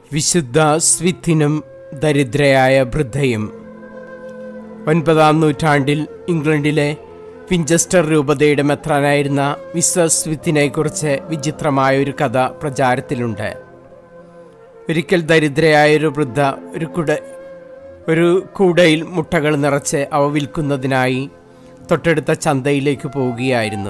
വിശുദ്ധ സ്വിത്തിനും ദരിദ്രയായ വൃദ്ധയും ഒൻപതാം നൂറ്റാണ്ടിൽ ഇംഗ്ലണ്ടിലെ വിഞ്ചസ്റ്റർ രൂപതയുടെ മെത്രാനായിരുന്ന വിശ്വ സ്വിത്തിനെക്കുറിച്ച് വിചിത്രമായ ഒരു കഥ പ്രചാരത്തിലുണ്ട് ഒരിക്കൽ ദരിദ്രയായ ഒരു വൃദ്ധ ഒരു കുട ഒരു കൂടയിൽ മുട്ടകൾ നിറച്ച് അവ വിൽക്കുന്നതിനായി തൊട്ടടുത്ത ചന്തയിലേക്ക് പോവുകയായിരുന്നു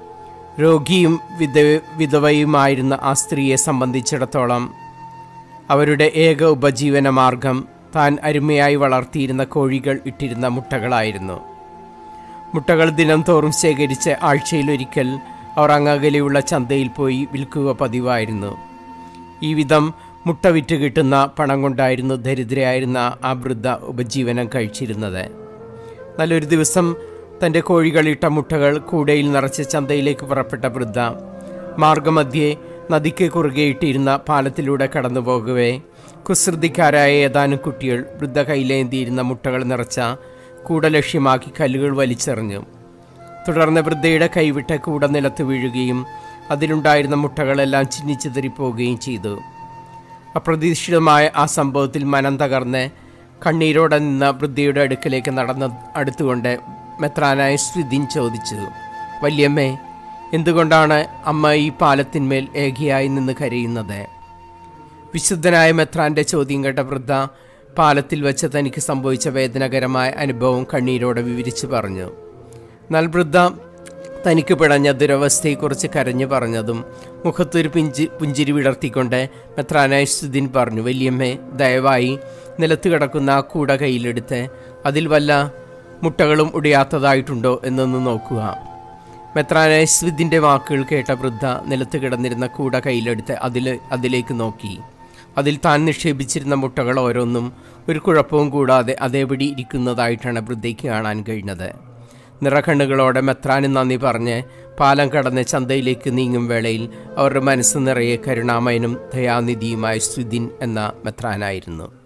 രോഗിയും വിധ വിധവയുമായിരുന്ന ആ സ്ത്രീയെ സംബന്ധിച്ചിടത്തോളം അവരുടെ ഏക ഉപജീവന മാർഗം താൻ അരുമയായി വളർത്തിയിരുന്ന കോഴികൾ ഇട്ടിരുന്ന മുട്ടകളായിരുന്നു മുട്ടകൾ ദിനം തോറും ശേഖരിച്ച് ആഴ്ചയിലൊരിക്കൽ അവർ അങ്ങകലെയുള്ള ചന്തയിൽ പോയി വിൽക്കുക പതിവായിരുന്നു ഈ വിധം മുട്ട വിറ്റ് കിട്ടുന്ന പണം കൊണ്ടായിരുന്നു ദരിദ്രയായിരുന്ന ആ വൃദ്ധ ഉപജീവനം കഴിച്ചിരുന്നത് നല്ലൊരു ദിവസം തൻ്റെ കോഴികളിട്ട മുട്ടകൾ കൂടയിൽ നിറച്ച് ചന്തയിലേക്ക് പുറപ്പെട്ട വൃദ്ധ മാർഗമധ്യേ നദിക്ക് കുറുകെ ഇട്ടിരുന്ന പാലത്തിലൂടെ കടന്നു പോകവേ കുസൃതിക്കാരായ ഏതാനും കുട്ടികൾ വൃദ്ധ കയ്യിലേന്തിയിരുന്ന മുട്ടകൾ നിറച്ച കൂട ലക്ഷ്യമാക്കി കല്ലുകൾ വലിച്ചെറിഞ്ഞു തുടർന്ന് വൃദ്ധയുടെ കൈവിട്ട കൂട നിലത്ത് വീഴുകയും അതിലുണ്ടായിരുന്ന മുട്ടകളെല്ലാം ചിന്നിച്ചിതറിപ്പോവുകയും ചെയ്തു അപ്രതീക്ഷിതമായ ആ സംഭവത്തിൽ മനം തകർന്ന് കണ്ണീരോടെ നിന്ന വൃദ്ധയുടെ അടുക്കലേക്ക് നടന്ന അടുത്തുകൊണ്ട് മെത്രാനായ സ്വിദിൻ ചോദിച്ചു വല്യമ്മേ എന്തുകൊണ്ടാണ് അമ്മ ഈ പാലത്തിന്മേൽ ഏകിയായി നിന്ന് കരയുന്നത് വിശുദ്ധനായ മെത്രാന്റെ ചോദ്യം കേട്ട വൃദ്ധ പാലത്തിൽ വെച്ച് തനിക്ക് സംഭവിച്ച വേദനകരമായ അനുഭവം കണ്ണീരോടെ വിവരിച്ചു പറഞ്ഞു എന്നാൽ വൃദ്ധ തനിക്ക് പിടഞ്ഞ ദുരവസ്ഥയെക്കുറിച്ച് കരഞ്ഞു പറഞ്ഞതും മുഖത്തൊരു പിഞ്ചി പുഞ്ചിരി വിടർത്തിക്കൊണ്ട് മെത്രാനായ സുദിൻ പറഞ്ഞു വല്യമ്മേ ദയവായി നിലത്ത് കിടക്കുന്ന ആ കൂട കയ്യിലെടുത്ത് അതിൽ വല്ല മുട്ടകളും ഉടയാത്തതായിട്ടുണ്ടോ എന്നൊന്ന് നോക്കുക മെത്രാനായ സ്വിദിൻ്റെ വാക്കുകൾ കേട്ട വൃദ്ധ നിലത്ത് കിടന്നിരുന്ന കൂട കയ്യിലെടുത്ത് അതിൽ അതിലേക്ക് നോക്കി അതിൽ താൻ നിക്ഷേപിച്ചിരുന്ന മുട്ടകൾ ഓരോന്നും ഒരു കുഴപ്പവും കൂടാതെ അതേപടി ഇരിക്കുന്നതായിട്ടാണ് വൃദ്ധയ്ക്ക് കാണാൻ കഴിഞ്ഞത് നിറകണ്ണുകളോടെ മെത്രാന് നന്ദി പറഞ്ഞ് പാലം കടന്ന് ചന്തയിലേക്ക് നീങ്ങും വേളയിൽ അവരുടെ മനസ്സ് നിറയെ കരുണാമയനും ദയാനിധിയുമായ സ്വിദിൻ എന്ന മെത്രാനായിരുന്നു